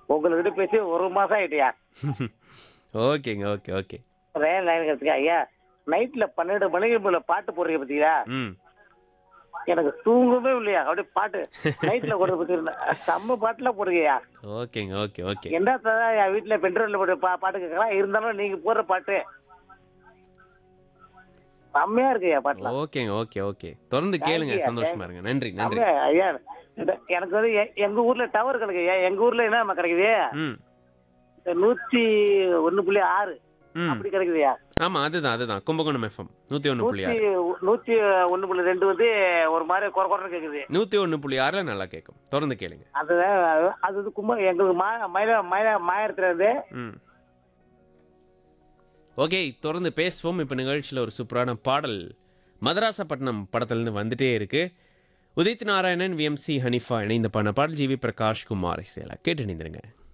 உங்கள்கிட்ட பேசி ஒரு மாசம் ஆயிட்டியா ஓகேங்க ஓகே ஓகே ரேன் லைன் கிடைச்சிக்க ஐயா நைட்ல பன்னெண்டு மணிக்கு போல பாட்டு போடுறீங்க பாத்தீங்களா ம் எனக்கு தூங்கவே இல்லையா அப்படியே பாட்டு நைட்ல கொண்டு போட்டு செம்ம பாட்டுல போடுங்கய்யா ஓகேங்க ஓகே ஓகே என்ன தான் என் வீட்டுல பெட்ரோல்ல போட்டு பா பாட்டு கேட்கலாம் இருந்தாலும் நீங்க போடுற பாட்டு செம்மையா இருக்குய்யா பாட்டுலாம் ஓகேங்க ஓகே ஓகே தொடர்ந்து கேளுங்க Thank you, சந்தோஷமா இருங்க நன்றி நன்றி செம்மையா, ஐயா இந்த- எனக்கு வந்து எ- எங்க ஊர்ல டவர் கிடைக்கு ஐயா எங்க ஊர்ல என்ன நம்ம கிடைக்குது ம் இந்த நூத்தி ஒண்ணு புள்ளி ஆறு ம் அப்படி கிடைக்குதுயா ஆமா அதுதான் அதுதான் கும்பகோணம் எஃப்எம் நூத்தி ஒன்று புள்ளி நூத்தி ஆறு நூத்தி ஒண்ணு புள்ளி ரெண்டு வந்து ஒரு மாதிரி குறை குறை கேக்குது நூத்தி ஒன்று புள்ளி ஆறுல நல்லா கேட்கும் தொடர்ந்து கேளுங்க அதுதான் அது வந்து கும்ப எங்களுக்கு மா மயில மயில மாயத்துல இருந்து ம் ஓகே தொடர்ந்து பேசுவோம் இப்போ நிகழ்ச்சியில் ஒரு சூப்பரான பாடல் மதராசப்பட்டினம் படத்துலேருந்து வந்துட்டே இருக்கு உதித் நாராயணன் விஎம்சி ஹனிஃபா இணைந்த பண்ண பாடல் ஜிவி பிரகாஷ் குமார் இசையலா கேட்டு நிந்திருங்க